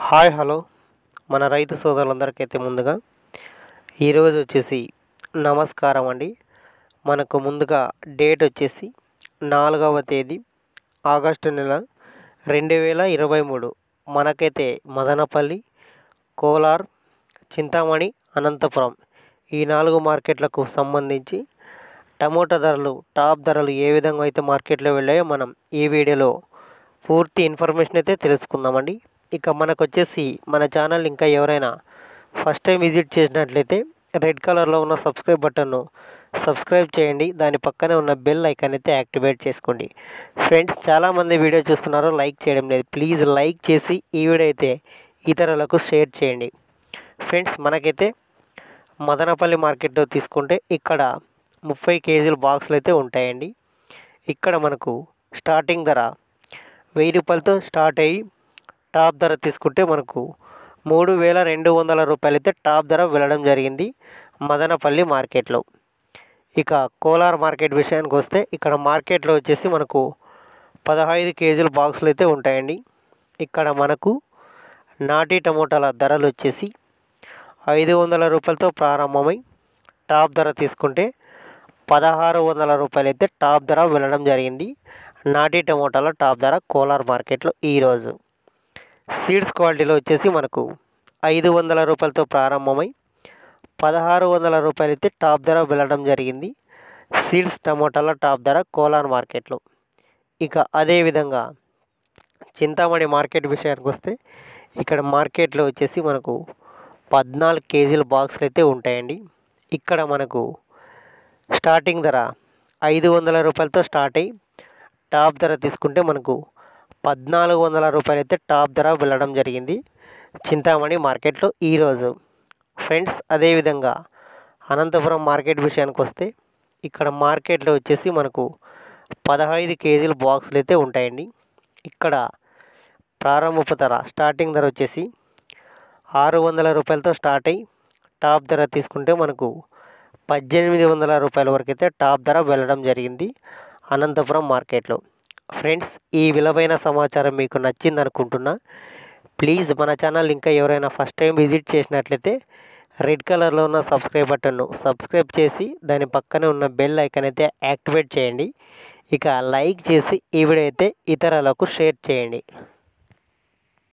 hi hello మన రైతు సోదరులందరికైతే ముందుగా ఈరోజు వచ్చేసి నమస్కారం అండి మనకు ముందుగా డేట్ వచ్చేసి నాలుగవ తేదీ ఆగస్టు నెల రెండు వేల ఇరవై మూడు మనకైతే మదనపల్లి కోలార్ చింతామణి అనంతపురం ఈ నాలుగు మార్కెట్లకు సంబంధించి టమోటా ధరలు టాప్ ధరలు ఏ విధంగా అయితే మార్కెట్లో వెళ్ళాయో మనం ఈ వీడియోలో పూర్తి ఇన్ఫర్మేషన్ అయితే తెలుసుకుందామండి ఇక మనకు వచ్చేసి మన ఛానల్ ఇంకా ఎవరైనా ఫస్ట్ టైం విజిట్ చేసినట్లయితే రెడ్ కలర్లో ఉన్న సబ్స్క్రైబ్ బటన్ను సబ్స్క్రైబ్ చేయండి దాని పక్కనే ఉన్న బెల్ ఐకాన్ అయితే యాక్టివేట్ చేసుకోండి ఫ్రెండ్స్ చాలామంది వీడియో చూస్తున్నారు లైక్ చేయడం లేదు ప్లీజ్ లైక్ చేసి ఈ వీడియో అయితే ఇతరులకు షేర్ చేయండి ఫ్రెండ్స్ మనకైతే మదనపల్లి మార్కెట్లో తీసుకుంటే ఇక్కడ ముప్పై కేజీల బాక్సులు అయితే ఉంటాయండి ఇక్కడ మనకు స్టార్టింగ్ ధర వెయ్యి రూపాయలతో స్టార్ట్ అయ్యి టాప్ ధర తీసుకుంటే మనకు మూడు వేల రెండు వందల రూపాయలు అయితే టాప్ ధర వెళ్ళడం జరిగింది మదనపల్లి మార్కెట్లో ఇక కోలార్ మార్కెట్ విషయానికి వస్తే ఇక్కడ మార్కెట్లో వచ్చేసి మనకు పదహైదు కేజీల బాక్సులు అయితే ఉంటాయండి ఇక్కడ మనకు నాటి టమోటాల ధరలు వచ్చేసి ఐదు వందల రూపాయలతో ప్రారంభమై టాప్ ధర తీసుకుంటే పదహారు వందల రూపాయలు అయితే టాప్ ధర వెళ్ళడం జరిగింది నాటి టమోటాల టాప్ ధర కోలార్ మార్కెట్లో ఈరోజు సీడ్స్ క్వాలిటీలో వచ్చేసి మనకు ఐదు వందల రూపాయలతో ప్రారంభమై పదహారు వందల రూపాయలు అయితే టాప్ ధర వెళ్ళడం జరిగింది సీడ్స్ టమోటాల టాప్ ధర కోలార్ మార్కెట్లో ఇక అదేవిధంగా చింతామణి మార్కెట్ విషయానికి వస్తే ఇక్కడ మార్కెట్లో వచ్చేసి మనకు పద్నాలుగు కేజీల బాక్సులు అయితే ఉంటాయండి ఇక్కడ మనకు స్టార్టింగ్ ధర ఐదు వందల రూపాయలతో స్టార్ట్ అయ్యి టాప్ ధర తీసుకుంటే మనకు పద్నాలుగు వందల రూపాయలు అయితే టాప్ ధర వెళ్ళడం జరిగింది చింతామణి మార్కెట్లో ఈరోజు ఫ్రెండ్స్ అదేవిధంగా అనంతపురం మార్కెట్ విషయానికి వస్తే ఇక్కడ మార్కెట్లో వచ్చేసి మనకు పదహైదు కేజీల బాక్సులు అయితే ఉంటాయండి ఇక్కడ ప్రారంభపు ధర స్టార్టింగ్ ధర వచ్చేసి ఆరు వందల రూపాయలతో స్టార్ట్ అయ్యి టాప్ ధర తీసుకుంటే మనకు పద్దెనిమిది వందల రూపాయల వరకు అయితే టాప్ ధర వెళ్ళడం జరిగింది అనంతపురం మార్కెట్లో ఫ్రెండ్స్ ఈ విలువైన సమాచారం మీకు నచ్చింది అనుకుంటున్నా ప్లీజ్ మన ఛానల్ ఇంకా ఎవరైనా ఫస్ట్ టైం విజిట్ చేసినట్లయితే రెడ్ కలర్లో ఉన్న సబ్స్క్రైబ్ బటన్ను సబ్స్క్రైబ్ చేసి దాని పక్కనే ఉన్న బెల్ ఐకాన్ అయితే యాక్టివేట్ చేయండి ఇక లైక్ చేసి ఈ వీడియో అయితే ఇతరులకు షేర్ చేయండి